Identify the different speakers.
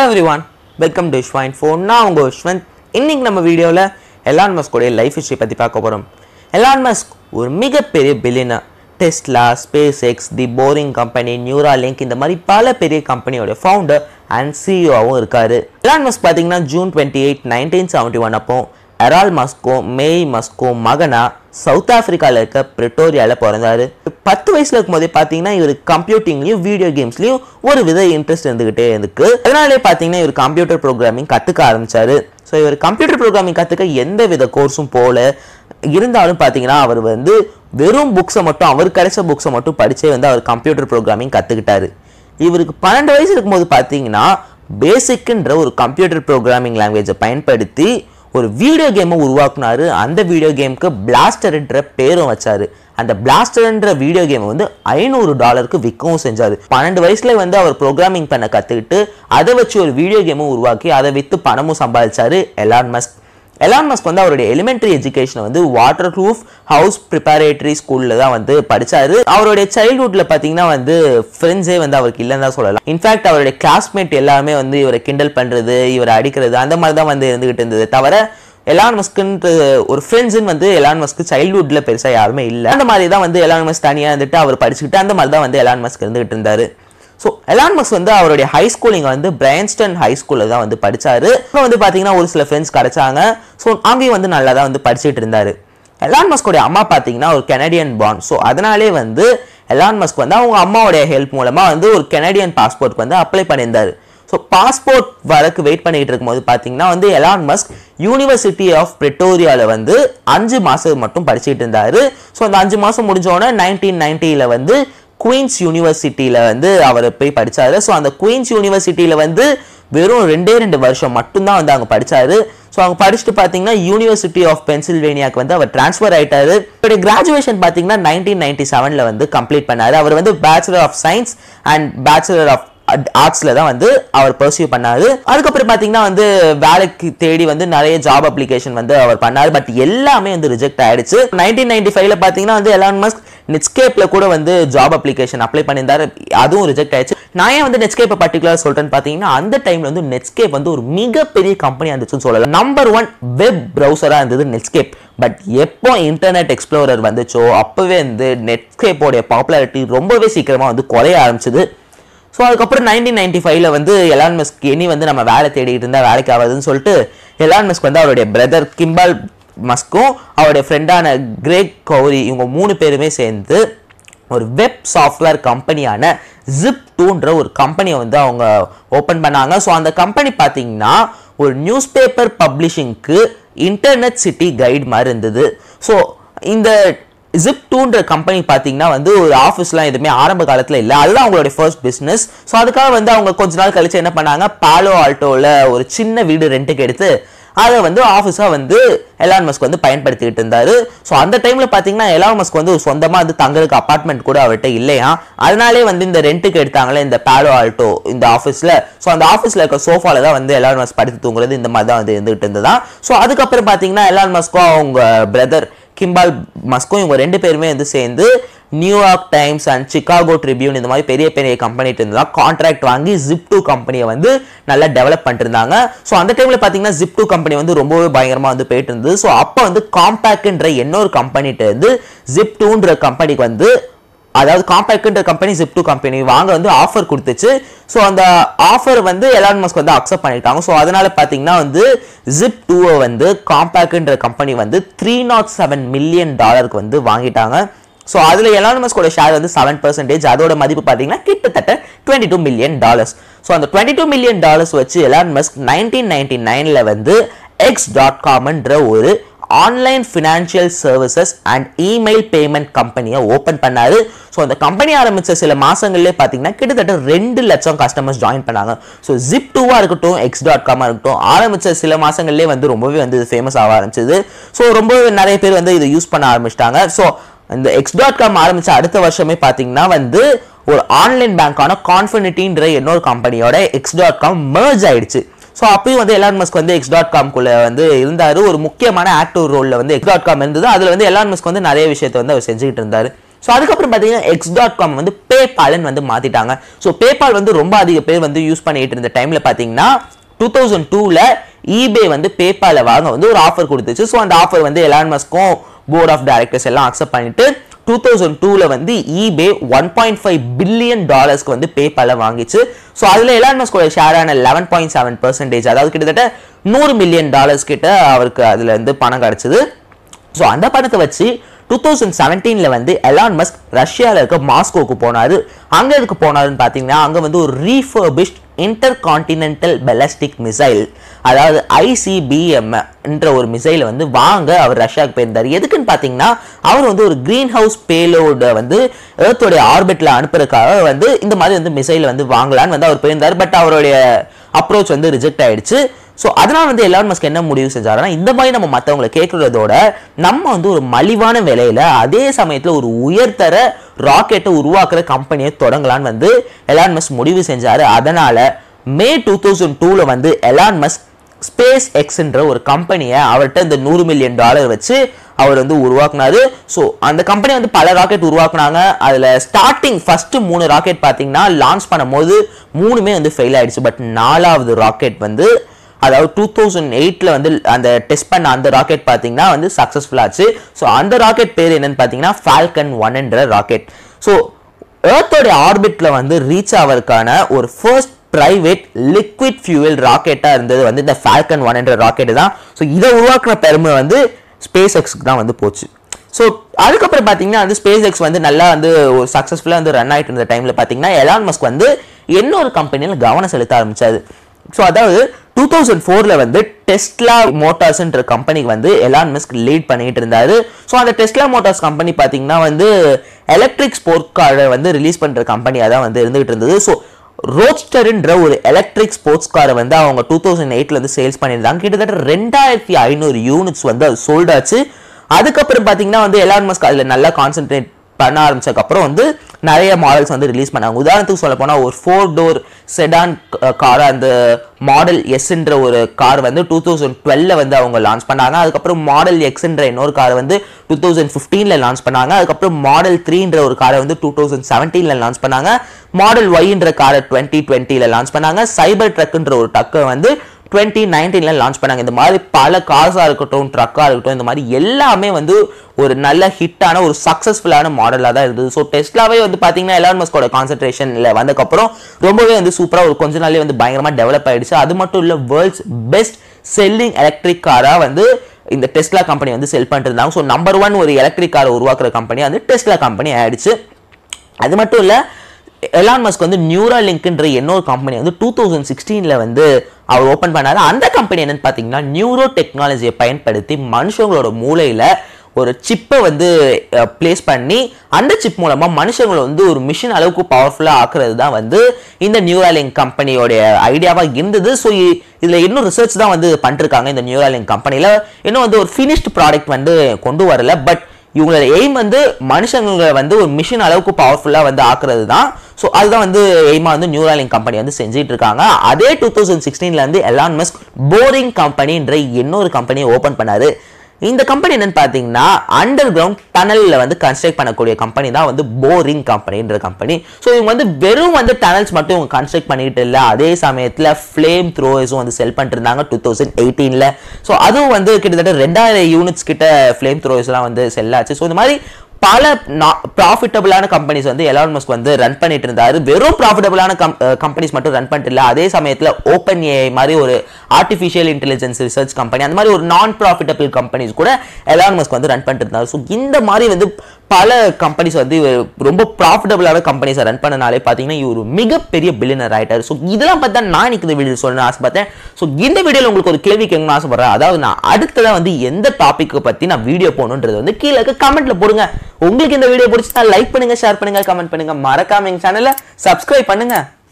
Speaker 1: every one welcome to ஷ்வைன் phone நான் உங்கள் யஷ்வந்த் இன்னைக்கு நம்ம வீடியோவில் எலான் மஸ்கோடைய லைஃப் ஹிஸ்ட்ரி பற்றி பார்க்க போகிறோம் எலான் மஸ்க் ஒரு மிகப்பெரிய billionaire Tesla Space X the boring company Neuralink இந்த மாதிரி பல பெரிய கம்பெனியோட ஃபவுண்டர் அண்ட் சிஇஓவும் இருக்காரு எலான் மஸ்க் பார்த்தீங்கன்னா June twenty eight nineteen seventy one அப்போ எரால் மஸ்கோ மேய் மஸ்கோ மகனா சவுத் ஆப்பிரிக்காவில் இருக்க பிரிட்டோரியாவில் பிறந்தாரு பத்து வயசுல இருக்கும்போதே பார்த்தீங்கன்னா இவர் கம்ப்யூட்டிங்லையும் வீடியோ கேம்ஸ்லையும் ஒரு வித இன்ட்ரெஸ்ட் இருந்துகிட்டே இருக்கு அதனாலே பார்த்தீங்கன்னா இவர் கம்ப்யூட்டர் ப்ரோக்ராமிங் கற்றுக்க ஆரம்பிச்சாரு ஸோ இவர் கம்ப்யூட்டர் ப்ரோக்ராமிங் கற்றுக்க எந்த வித கோர்ஸும் போல இருந்தாலும் பார்த்தீங்கன்னா அவர் வந்து வெறும் புக்ஸை மட்டும் அவர் கிடைச்ச புக்ஸை மட்டும் படிச்சே வந்து அவர் கம்ப்யூட்டர் ப்ரோக்ராமிங் கற்றுக்கிட்டாரு இவருக்கு பன்னெண்டு வயசு இருக்கும்போது பார்த்தீங்கன்னா பேசிக்ன்ற ஒரு கம்ப்யூட்டர் ப்ரோக்ராமிங் லாங்குவேஜை பயன்படுத்தி ஒரு வீடியோ கேமை உருவாக்குனாரு அந்த வீடியோ கேமுக்கு பிளாஸ்டர்ன்ற பேரும் வச்சாரு அந்த பிளாஸ்டர்ன்ற வீடியோ கேமை வந்து ஐநூறு டாலருக்கு விற்கவும் செஞ்சாரு பன்னெண்டு வயசுல வந்து அவர் ப்ரோக்ராமிங் பண்ண கற்றுக்கிட்டு அதை வச்சு ஒரு வீடியோ கேமும் உருவாக்கி அதை விற்று பணமும் சம்பாதிச்சாரு எலான் மஸ்க் எலான் மஸ்க் வந்து அவருடைய எலிமெண்டரி எஜுகேஷனை வந்து வாட்டர் ப்ரூஃப் ஹவுஸ் ப்ரிப்பரேட்டரி ஸ்கூலில் தான் வந்து படிச்சாரு அவருடைய சைல்ட்ஹுட்ல பார்த்தீங்கன்னா வந்து ஃப்ரெண்ட்ஸே வந்து அவருக்கு இல்லைன்னு தான் சொல்லலாம் இன்ஃபேக்ட் அவருடைய கிளாஸ்மேட் எல்லாமே வந்து இவரை கிண்டல் பண்ணுறது இவரை அடிக்கிறது அந்த மாதிரி தான் வந்து இருந்துகிட்டு இருந்தது தவிர எலான் மஸ்க்குன்ற ஒரு ஃப்ரெண்ட்ஸுன்னு வந்து எலான் மஸ்க்கு சைல்ட்ஹுட்ல பெருசாக யாருமே இல்லை அந்த மாதிரி தான் வந்து எலான் மஸ்க் தனியாக இருந்துட்டு அவர் படிச்சுக்கிட்டு அந்த மாதிரி தான் வந்து எலான் மஸ்க் இருந்துகிட்டு இருந்தாரு ஸோ எலான் மஸ்க் வந்து அவருடைய ஹை ஸ்கூலிங் வந்து பிரைன்ஸ்டன் ஹை ஸ்கூலில் தான் வந்து படிச்சாரு அப்புறம் வந்து பார்த்தீங்கன்னா ஒரு சில ஃப்ரெண்ட்ஸ் கிடைச்சாங்க ஸோ அங்கேயும் வந்து நல்லா தான் வந்து படிச்சுட்டு இருந்தாரு எலான் மஸ்கோடைய அம்மா பார்த்தீங்கன்னா ஒரு கெனடியன் பான் ஸோ அதனாலே வந்து எலான் மஸ்க் வந்து அவங்க அம்மாவுடைய ஹெல்ப் மூலமாக வந்து ஒரு கெனடியன் பாஸ்போர்ட்க்கு வந்து அப்ளை பண்ணியிருந்தாரு ஸோ பாஸ்போர்ட் வரக்கு வெயிட் பண்ணிட்டு இருக்கும்போது பார்த்தீங்கன்னா வந்து எலான் மஸ்க் யூனிவர்சிட்டி ஆஃப் பிரிட்டோரியாவில் வந்து அஞ்சு மாதம் மட்டும் படிச்சுட்டு இருந்தாரு ஸோ அந்த அஞ்சு மாதம் முடிஞ்சோடனே நைன்டீன் நைன்ட்டியில் வந்து குயின்ஸ் யூனிவர்சிட்டியில் வந்து அவர் போய் படித்தாரு ஸோ அந்த குயின்ஸ் யூனிவர்சிட்டியில் வந்து வெறும் ரெண்டே ரெண்டு வருஷம் மட்டும்தான் வந்து அங்கே படித்தாரு ஸோ அவங்க படிச்சுட்டு பார்த்தீங்கன்னா யூனிவர்சிட்டி ஆஃப் பென்சில்வேனியாக்கு வந்து அவர் ட்ரான்ஸ்ஃபர் ஆயிட்டாரு அவருடைய கிராஜுவேஷன் பார்த்தீங்கன்னா நைன்டீன் நைன்டி செவனில் வந்து கம்ப்ளீட் பண்ணாரு அவர் வந்து bachelor of science and bachelor of ஆர்ட்ஸில் தான் வந்து அவர் பர்சியூ பண்ணாரு அதுக்கப்புறம் பார்த்தீங்கன்னா வந்து வேலைக்கு தேடி வந்து நிறைய ஜாப் அப்ளிகேஷன் வந்து அவர் பண்ணாரு பட் எல்லாமே வந்து ரிஜெக்ட் ஆயிடுச்சு நைன்டீன் நைன்டி ஃபைவ்ல பார்த்தீங்கன்னா வந்து எலான் மஸ்க் நெட்ஸ்கேப்ல கூட வந்து ஜாப் அப்ளிகேஷன் அப்ளை பண்ணியிருந்தாரு அதுவும் ரிஜெக்ட் ஆயிடுச்சு நான் ஏன் வந்து நெட்ஸ்கேப்பை பர்டிகுலர் சொல்றேன்னு பார்த்தீங்கன்னா அந்த டைம்ல வந்து நெட்ஸ்கேப் வந்து ஒரு மிகப்பெரிய கம்பெனி இருந்துச்சுன்னு சொல்லலாம் நம்பர் ஒன் வெப் ப்ரௌசரா இருந்தது நெட்ஸ்கேப் பட் எப்போ இன்டர்நெட் எக்ஸ்ப்ளோரர் வந்துச்சோ அப்பவே வந்து நெட்ஸ்கேப்போடைய பாப்புலாரிட்டி ரொம்பவே சீக்கிரமா வந்து குறைய ஆரம்பிச்சது ஸோ அதுக்கப்புறம் நைன்டீன் நைன்டி ஃபைவ்ல வந்து எலான் மஸ்க் இனி வந்து நம்ம வேலை தேடிட்டு இருந்தால் வேலைக்கு ஆகாதுன்னு சொல்லிட்டு எலான் மஸ்க் வந்து அவருடைய பிரதர் கிம்பால் மஸ்க்கும் அவருடைய ஃப்ரெண்டான கிரேக் கௌரி இவங்க மூணு பேருமே சேர்ந்து ஒரு வெப் சாஃப்ட்வேர் கம்பெனியான ஜிப் டூன்ற ஒரு கம்பெனியை வந்து அவங்க ஓப்பன் பண்ணாங்க ஸோ அந்த கம்பெனி பார்த்தீங்கன்னா ஒரு நியூஸ் பேப்பர் பப்ளிஷிங்க்கு இன்டர்நெட் சிட்டி கைடு மாதிரி இருந்தது ஸோ இந்த ஜிப் டூன்ற கம்பெனி பார்த்தீங்கன்னா வந்து ஒரு ஆஃபீஸ்லாம் எதுவுமே ஆரம்ப காலத்தில் இல்லை அதுதான் அவங்களுடைய ஃபர்ஸ்ட் பிஸ்னஸ் ஸோ அதுக்காக வந்து அவங்க கொஞ்ச நாள் கழிச்சு என்ன பண்ணாங்க பாலோ ஆல்டோவில் ஒரு சின்ன வீடு ரெண்ட்டுக்கு எடுத்து அதை வந்து ஆஃபீஸாக வந்து எலான் மஸ்க் வந்து பயன்படுத்திக்கிட்டு இருந்தாரு ஸோ அந்த டைமில் பார்த்தீங்கன்னா எலான் மஸ்க் வந்து சொந்தமாக வந்து தங்களுக்கு அப்பார்ட்மெண்ட் கூட அவர்கிட்ட இல்லையா அதனாலே வந்து இந்த ரெண்ட்டுக்கு எடுத்தாங்களே இந்த பாலோ ஆல்டோ இந்த ஆஃபீஸில் ஸோ அந்த ஆஃபீஸில் இருக்க சோஃபாவில் தான் வந்து எலான் மஸ்க் படுத்து தூங்குறது இந்த மாதிரி தான் வந்து இருந்துகிட்டு இருந்ததா ஸோ அதுக்கப்புறம் பார்த்தீங்கன்னா எலான் மஸ்க்கும் அவங்க பிரதர் கிம்பால் மஸ்கும் இவங்க ரெண்டு பேருமே வந்து சேர்ந்து New York Times and Chicago Tribune இந்த மாதிரி பெரிய பெரிய கம்பெனிட்டு இருந்தா கான்ட்ராக்ட் வாங்கி ஜிப் டூ கம்பெனியை வந்து நல்லா டெவலப் பண்ணிட்டு இருந்தாங்க ஸோ அந்த டைமில் பார்த்தீங்கன்னா ஜிப் டூ கம்பெனி வந்து ரொம்பவே பயங்கரமாக வந்து போயிட்டு இருந்தது ஸோ அப்போ வந்து காம்பேக்ட்ன்ற இன்னொரு கம்பெனிட்டு இருந்து ஜிப் டூன்ற கம்பெனிக்கு வந்து அதாவது காம்பேக்ட்ன்ற கம்பெனி ஜிப் டூ கம்பெனி வாங்க வந்து ஆஃபர் கொடுத்துச்சு ஸோ அந்த ஆஃபர் வந்து எலான் மஸ்க் வந்து அக்செப்ட் பண்ணிட்டாங்க ஸோ அதனால பார்த்தீங்கன்னா வந்து ஜிப் டூவை வந்து காம்பேக்ட்ன்ற கம்பெனி வந்து த்ரீ நாட் செவன் மில்லியன் டாலருக்கு வந்து வாங்கிட்டாங்க ஸோ அதில் எலான் மஸ்கோட ஷேர் வந்து செவன் பர்சன்டேஜ் அதோட மதிப்பு பார்த்தீங்கன்னா கிட்டத்தட்ட twenty two million dollars so அந்த டுவெண்ட்டி டூ மில்லியன் டாலர்ஸ் வச்சு எலான் மஸ்க் நைன்டீன் நைன்டி நைனில் வந்து எக்ஸ் டாட் காம்ன்ற ஒரு online financial services and email payment கம்பெனியை ஓப்பன் பண்ணாரு ஸோ அந்த கம்பெனி ஆரம்பித்த சில மாதங்கள்லேயே பார்த்தீங்கன்னா கிட்டத்தட்ட ரெண்டு லட்சம் கஸ்டமர்ஸ் ஜாயின் பண்ணாங்க ஸோ ஜிப் டூவாக இருக்கட்டும் எக்ஸ் டாட் காமாக இருக்கட்டும் ஆரம்பித்த சில மாதங்கள்லேயே வந்து ரொம்பவே வந்து இது ஃபேமஸ் ஆக ஆரம்பிச்சது ஸோ ரொம்பவே நிறைய பேர் வந்து இதை யூஸ் பண்ண ஆரம்பிச்சிட்டாங்க ஸோ இந்த எக்ஸ் டாட் காம் ஆரம்பித்த அடுத்த வருஷமே பார்த்தீங்கன்னா வந்து ஒரு ஆன்லைன் பேங்க்கான கான்ஃபினிட்டின்ற இன்னொரு கம்பெனியோட எக்ஸ் டாட் காம் merge ஆயிடுச்சு ஸோ அப்பயும் வந்து எலான் மஸ்க் வந்து எக்ஸ் டாட் காம்குள்ள வந்து இருந்தார் ஒரு முக்கியமான ஆக்டிவ் ரோலில் வந்து எக்ஸ் டாட் காம் இருந்தது அதில் வந்து எலான் மஸ்க் வந்து நிறைய விஷயத்தை வந்து அவர் செஞ்சுக்கிட்டு இருந்தார் ஸோ அதுக்கப்புறம் பார்த்தீங்கன்னா எக்ஸ் டாட் காம் வந்து பேபால்னு வந்து மாற்றிட்டாங்க ஸோ பேபால் வந்து ரொம்ப அதிக பேர் வந்து யூஸ் பண்ணிட்டு இருந்த டைமில் பார்த்தீங்கன்னா டூ தௌசண்ட் டூவில் ஈபே வந்து பேபால வாங்க வந்து ஒரு ஆஃபர் கொடுத்துச்சு ஸோ அந்த ஆஃபர் வந்து எலான் மஸ்க்கும் போர்ட் ஆஃப் டைரக்டர்ஸ் எல்லாம் அக்செப்ட் பண்ணிட்டு டூ தௌசண்ட் டூவில் வந்து eBay one point five billion டாலர்ஸ்க்கு வந்து பேபால வாங்கிச்சு ஸோ அதில் எலான் மஸ்கோட ஷேரான லெவன் பாயிண்ட் செவன் பர்சன்டேஜ் அதாவது கிட்டத்தட்ட நூறு மில்லியன் டாலர்ஸ் கிட்ட அவருக்கு அதில் இருந்து பணம் கிடச்சிது ஸோ அந்த பணத்தை வச்சு டூ தௌசண்ட் செவன்டீனில் வந்து எலான் மஸ்க் ரஷ்யாவில் இருக்க மாஸ்கோக்கு போனார் அங்கே எதுக்கு போனாருன்னு பார்த்தீங்கன்னா அங்கே வந்து ஒரு refurbished intercontinental ballistic missile அதாவது ஐசிபிஎம் என்ற ஒரு மிசைலை வந்து வாங்க அவர் ரஷ்யாவுக்கு போயிருந்தார் எதுக்குன்னு பார்த்தீங்கன்னா அவர் வந்து ஒரு க்ரீன் ஹவுஸ் பேலோட வந்து ஏர்த்தோடைய ஆர்பிட்டில் அனுப்புறதுக்காக வந்து இந்த மாதிரி வந்து மிசைலை வந்து வாங்கலான்னு வந்து அவர் போயிருந்தார் பட் அவருடைய அப்ரோச் வந்து ரிஜெக்ட் ஆயிடுச்சு ஸோ அதனால் வந்து எலான் மஸ்க் என்ன முடிவு செஞ்சாருன்னா இந்த மாதிரி நம்ம மற்றவங்களை கேட்குறதோட நம்ம வந்து ஒரு மலிவான விலையில அதே சமயத்தில் ஒரு உயர்தர ராக்கெட்டை உருவாக்குற கம்பெனியை தொடங்கலான்னு வந்து எலான் மஸ்க் முடிவு செஞ்சார் அதனால மே டூ தௌசண்ட் டூவில் வந்து எலான் மஸ்க் ஸ்பேஸ் எக்ஸ்ன்ற ஒரு கம்பெனியை அவர்கிட்ட இந்த நூறு மில்லியன் டாலர் வச்சு அவர் வந்து உருவாக்குனாரு ஸோ அந்த கம்பெனி வந்து பல ராக்கெட் உருவாக்குனாங்க அதில் ஸ்டார்டிங் ஃபர்ஸ்ட் மூணு ராக்கெட் பார்த்தீங்கன்னா லான்ச் பண்ணும்போது மூணுமே வந்து ஃபெயில் ஆயிடுச்சு பட் நாலாவது ராக்கெட் வந்து அதாவது டூ தௌசண்ட் எயிட்டில் வந்து அந்த டெஸ்ட் பண்ண அந்த ராக்கெட் பார்த்தீங்கன்னா வந்து சக்ஸஸ்ஃபுல் ஆச்சு ஸோ அந்த ராக்கெட் பேர் என்னன்னு பார்த்தீங்கன்னா ஃபால்கன் ஒன் என்ற ராக்கெட் ஸோ ஏர்த்தோடைய ஆர்பிட்டில் வந்து ரீச் ஆவதற்கான ஒரு ஃபர்ஸ்ட் பிரைவேட் லிக்விட் ஃபியூவல் ராக்கெட்டாக இருந்தது வந்து இந்த ஃபால்கன் ஒன் என்ற ராக்கெட் தான் ஸோ இதை உருவாக்குன பெருமை வந்து ஸ்பேஸ் எக்ஸ்க்கு தான் வந்து போச்சு ஸோ அதுக்கப்புறம் பார்த்தீங்கன்னா வந்து ஸ்பேஸ் எக்ஸ் வந்து நல்லா வந்து ஒரு சக்ஸஸ்ஃபுல்லாக வந்து ரன் ஆகிட்டு இருந்த டைமில் பார்த்தீங்கன்னா எலான் மஸ்க் வந்து இன்னொரு கம்பெனியில் கவனம் செலுத்த ஆரம்பிச்சாரு ஸோ அதாவது டூ தௌசண்ட் ஃபோரில் வந்து டெஸ்ட்லா மோட்டார்ஸ்ன்ற கம்பெனிக்கு வந்து எலான் மஸ்க் லீட் பண்ணிட்டு இருந்தாரு ஸோ அந்த டெஸ்ட்லா மோட்டார்ஸ் கம்பெனி பார்த்தீங்கன்னா வந்து எலக்ட்ரிக் ஸ்போர்ட் காரை வந்து ரிலீஸ் பண்ணுற கம்பெனியாக தான் வந்து இருந்துகிட்டு இருந்தது ஸோ ரோட்ஸ்டர்ன்ற ஒரு எலக்ட்ரிக் ஸ்போர்ட்ஸ் காரை வந்து அவங்க டூ தௌசண்ட் எயிட்ல வந்து சேல்ஸ் பண்ணியிருந்தாங்க கிட்டத்தட்ட ரெண்டாயிரத்தி ஐநூறு யூனிட்ஸ் வந்து அது சோல்ட் ஆச்சு அதுக்கப்புறம் பார்த்தீங்கன்னா வந்து எலான் மஸ்க் அதில் நல்லா கான்சென்ட்ரேட் பண்ண ஆரம்பிச்சதுக்கப்புறம் வந்து நிறைய மாடல்ஸ் வந்து ரிலீஸ் பண்ணாங்க உதாரணத்துக்கு சொல்ல போனால் ஒரு ஃபோர் டோர் செடான் கார் அந்த மாடல் எஸ்ன்ற ஒரு கார் வந்து டூ தௌசண்ட் டுவெல்ல வந்து அவங்க லான்ச் பண்ணாங்க அதுக்கப்புறம் மாடல் எக்ஸ்ன்ற இன்னொரு கார் வந்து டூ தௌசண்ட் ஃபிஃப்டீனில் லான்ச் பண்ணாங்க அதுக்கப்புறம் மாடல் த்ரீன்ற ஒரு காரை வந்து டூ தௌசண்ட் செவன்டீனில் லான்ச் பண்ணாங்க மாடல் ஒய்ன்ற காரை டுவெண்ட்டி டுவெண்ட்டியில் லான்ச் பண்ணாங்க சைபர் ட்ரக்குன்ற ஒரு டக்கை வந்து டுவெண்ட்டி நைன்டீனில் லான்ச் பண்ணாங்க இந்த மாதிரி பல கார்ஸாக இருக்கட்டும் ட்ரக்காக இருக்கட்டும் இந்த மாதிரி எல்லாமே வந்து ஒரு நல்ல ஹிட்டான ஒரு சக்ஸஸ்ஃபுல்லான மாடலாக தான் இருந்தது ஸோ டெஸ்ட்லாவே வந்து பார்த்தீங்கன்னா எலான் மஸ்கோட கான்சன்ட்ரேஷனில் வந்ததுக்கப்புறம் ரொம்பவே வந்து சூப்பராக ஒரு கொஞ்ச நாள்லேயே வந்து பயங்கரமாக டெவலப் ஆயிடுச்சு அது மட்டும் இல்லை வேர்ல்ட்ஸ் பெஸ்ட் செல்லிங் எலக்ட்ரிக் காராக வந்து இந்த டெஸ்லா கம்பெனி வந்து செல் பண்ணிட்டு இருந்தாங்க ஸோ நம்பர் ஒன் ஒரு எலக்ட்ரிக் காரை உருவாக்குற கம்பெனி வந்து டெஸ்லா கம்பெனி ஆயிடுச்சு அது மட்டும் இல்லை எலான் மஸ்க் வந்து நியூரா லிங்க்ன்ற இன்னொரு கம்பெனி வந்து டூ தௌசண்ட் சிக்ஸ்டீனில் வந்து அவர் ஓப்பன் பண்ணாரு அந்த கம்பெனி என்னன்னு பார்த்தீங்கன்னா நியூரோ டெக்னாலஜியை பயன்படுத்தி மனுஷங்களோட மூளையில் ஒரு சிப்பை வந்து பிளேஸ் பண்ணி அந்த சிப் மூலமா மனுஷங்களை வந்து ஒரு மிஷின் அளவுக்கு பவர்ஃபுல்லாக ஆக்குறது தான் வந்து இந்த நியூராலிங்க் கம்பெனியோடைய ஐடியாவாக இருந்தது ஸோ இதில் இன்னும் ரிசர்ச் தான் வந்து பண்ணிருக்காங்க இந்த நியூராலிங்க் கம்பெனியில் இன்னும் வந்து ஒரு ஃபினிஷ்ட் ப்ராடக்ட் வந்து கொண்டு வரல பட் இவங்களோட எய்ம் வந்து மனுஷங்களை வந்து ஒரு மிஷின் அளவுக்கு பவர்ஃபுல்லாக வந்து ஆக்குறது தான் ஸோ அதுதான் வந்து எய்மாக வந்து நியூராலிங் கம்பெனி வந்து செஞ்சுட்டு இருக்காங்க அதே டூ தௌசண்ட் சிக்ஸ்டீனில் வந்து எலான் மஸ்க் போரிங் கம்பெனின்ற இன்னொரு கம்பெனியை ஓப்பன் பண்ணாரு இந்த கம்பெனி என்னன்னு பார்த்தீங்கன்னா அண்டர் கிரவுண்ட் டனலில் வந்து கன்ஸ்ட்ரக்ட் பண்ணக்கூடிய கம்பெனி தான் வந்து போரிங் கம்பெனின்ற கம்பெனி ஸோ இவங்க வந்து வெறும் வந்து டனல்ஸ் மட்டும் இவங்க கன்ஸ்ட்ரக்ட் பண்ணிட்டு இல்லை அதே சமயத்தில் ஃப்ளேம் த்ரோஸும் வந்து செல் பண்ணிட்டு இருந்தாங்க டூ தௌசண்ட் எயிட்டீனில் ஸோ அதுவும் வந்து கிட்டத்தட்ட ரெண்டாயிரம் யூனிட்ஸ் கிட்ட ஃப்ளேம் த்ரோஸ்லாம் வந்து செல் ஆச்சு ஸோ இந்த மாதிரி பல ப்ராஃபிட்டபிளான கம்பெனிஸ் வந்து எலான் மஸ்க் வந்து ரன் பண்ணிட்டு இருந்தாரு வெறும் ப்ராஃபிட்டபிளான கம்பெனிஸ் மட்டும் ரன் பண்ணிட்டு இல்லை அதே சமயத்தில் ஓப்பன் ஏஐ மாதிரி ஒரு ஆர்டிஃபிஷியல் இன்டெலிஜென்ஸ் ரிசர்ச் கம்பெனி அந்த மாதிரி ஒரு நான் ப்ராஃபிட்டபிள் கம்பெனிஸ் கூட எலான் மஸ்க் வந்து ரன் பண்ணிட்டு இருந்தாரு ஸோ இந்த மாதிரி வந்து பல கம்பெனிஸ் வந்து இவர் ரொம்ப ப்ராஃபிட்டபிளான கம்பெனிஸை ரன் பண்ணனாலே பார்த்தீங்கன்னா இவர் ஒரு மிகப்பெரிய பில்லியனர் ஆயிட்டார் ஸோ இதெல்லாம் பார்த்தா நான் இன்னைக்கு இந்த வீடியோ சொல்லணும்னு ஆசைப்பட்டேன் ஸோ இந்த வீடியோவில் உங்களுக்கு ஒரு கேள்வி கேட்கணும்னு ஆசைப்படுறேன் அதாவது நான் அடுத்ததாக வந்து எந்த டாப்பிக்கை பற்றி நான் வீடியோ போகணுன்றது வந்து கீழே இருக்க கமெண்ட்ல போடுங்க உங்களுக்கு இந்த வீடியோ பிடிச்சா லைக் பண்ணுங்க ஷேர் பண்ணுங்க கமெண்ட் பண்ணுங்க மறக்காம எங்க சேனலை சப்ஸ்கிரைப் பண்ணுங்க